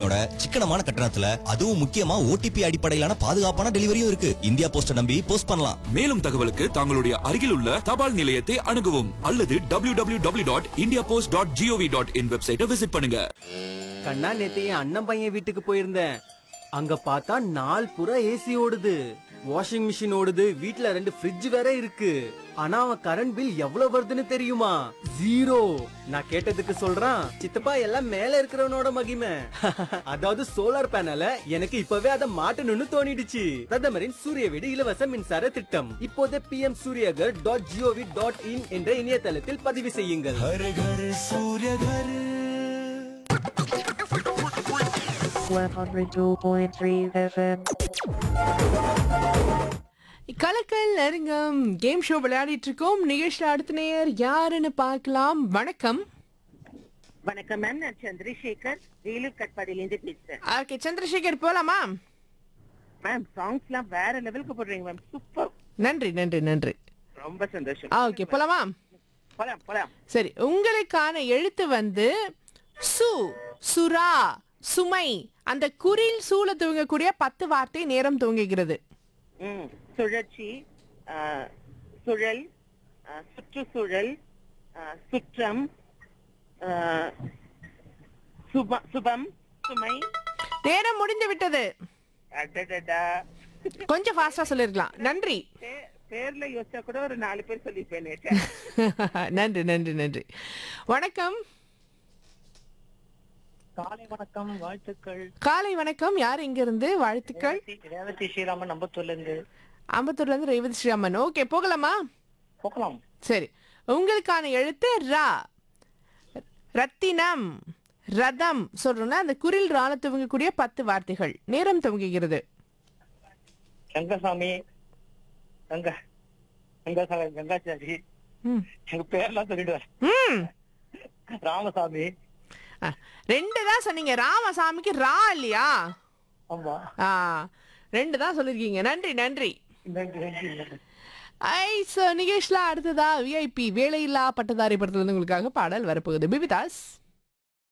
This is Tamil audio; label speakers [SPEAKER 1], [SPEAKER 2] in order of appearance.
[SPEAKER 1] பேக்கிங்கோட சிக்கனமான கட்டணத்துல அதுவும் முக்கியமா ஓடிபி அடிப்படையிலான பாதுகாப்பான டெலிவரியும் இருக்கு இந்தியா போஸ்ட நம்பி போஸ்ட் பண்ணலாம்
[SPEAKER 2] மேலும் தகவலுக்கு தங்களுடைய அருகில் உள்ள தபால் நிலையத்தை அணுகவும் அல்லது W W W dot India post dot GOV dot in வெப்சைட்டை விசிட் பண்ணுங்க
[SPEAKER 3] கண்ணா நேத்து என் அண்ணன் பையன் வீட்டுக்கு போயிருந்தேன் அங்க பார்த்தா நாள் புற ஏசி ஓடுது வாஷிங் மிஷின் ஓடுது வீட்ல ரெண்டு ஃப்ரிட்ஜ் வேற இருக்கு ஆனா அவன் கரண்ட் பில் எவ்வளவு வருதுன்னு தெரியுமா ஜீரோ நான் கேட்டதுக்கு சொல்றான் சித்தப்பா எல்லாம் மேல இருக்கிறவனோட மகிமை அதாவது சோலார் பேனல எனக்கு இப்பவே அதை மாட்டணும்னு தோணிடுச்சு பிரதமரின் சூரிய வீடு இலவச மின்சார திட்டம் இப்போதே P M Suryaghar dot GOV dot in என்ற இணையதளத்தில் பதிவு செய்யுங்கள்
[SPEAKER 4] One hundred two point three FM.
[SPEAKER 5] கலக்கல் நெருங்கம் கேம் ஷோ விளையாடிட்டு இருக்கோம் நிகழ்ச்சியில் அடுத்த நேயர் யாருன்னு பார்க்கலாம் வணக்கம்
[SPEAKER 6] வணக்கம் மேம் நான் சந்திரசேகர் வேலூர் கட்பாடியிலேருந்து பேசுறேன்
[SPEAKER 5] ஓகே சந்திரசேகர் போலாமா
[SPEAKER 6] மேம் சாங்ஸ் எல்லாம் வேற லெவலுக்கு போடுறீங்க மேம் சூப்பர்
[SPEAKER 5] நன்றி நன்றி நன்றி
[SPEAKER 6] ரொம்ப சந்தோஷம்
[SPEAKER 5] ஓகே போலாமா
[SPEAKER 6] போலாம் போலாம்
[SPEAKER 5] சரி உங்களுக்கான எழுத்து வந்து சு சுறா சுமை அந்த குறில் சூழ துவங்கக்கூடிய பத்து வார்த்தை நேரம் துவங்குகிறது
[SPEAKER 6] ம் சுழற்சி ஆ, சுழல் ஆ, சுற்றுச்சூழல் ஆ, சுற்றம் ஆ, சுப- சுபம் சுமை
[SPEAKER 5] நேரம் முடிந்து விட்டது
[SPEAKER 6] அடடடா
[SPEAKER 5] கொஞ்சம் ஃபாஸ்டா சொல்லிருக்கலாம் நன்றி
[SPEAKER 6] பே- பேர்ல யோசிச்சா கூட ஒரு நாலு பேர் சொல்லிப்பேனே
[SPEAKER 5] நன்றி நன்றி நன்றி வணக்கம்
[SPEAKER 7] காலை வணக்கம் வாழ்த்துக்கள்
[SPEAKER 5] காலை வணக்கம் யார் இங்க இருந்து வாழ்த்துக்கள்
[SPEAKER 7] ரேவதி- ரேவதி ஸ்ரீராமன் நம்பத்தூர்ல இருந்து
[SPEAKER 5] அம்பத்தூர்ல இருந்து ரேவதி ஸ்ரீராமன் ஓகே போகலாமா
[SPEAKER 7] போகலாம்
[SPEAKER 5] சரி உங்களுக்கான எழுத்து ரா ரத்தினம் ரதம் சொல்றோம்ல அந்த குரில் ராண துவங்கக்கூடிய பத்து வார்த்தைகள் நேரம் துவங்குகிறது
[SPEAKER 7] ரங்கசாமி ரங்க ரங்கசாமி கங்காச்சாரி
[SPEAKER 5] ம்.
[SPEAKER 7] எங்க பேர்லாம் சொல்லிடுவேன்
[SPEAKER 5] ம்
[SPEAKER 7] ராமசாமி
[SPEAKER 5] ஆ, ரெண்டு தான் சொன்னீங்க ராமசாமிக்கு ரா இல்லையா
[SPEAKER 7] ஆமா
[SPEAKER 5] ஆ ரெண்டு தான் சொல்லிருக்கீங்க நன்றி நன்றி
[SPEAKER 7] நன்றி நன்றி நன்றி.
[SPEAKER 5] ஐ சோ நிகேஷ்ல அடுத்ததா விஐபி வேலையில்லா பட்டதாரி படத்துல இருந்து உங்களுக்காக பாடல் வரப்போகுது பிபிதாஸ்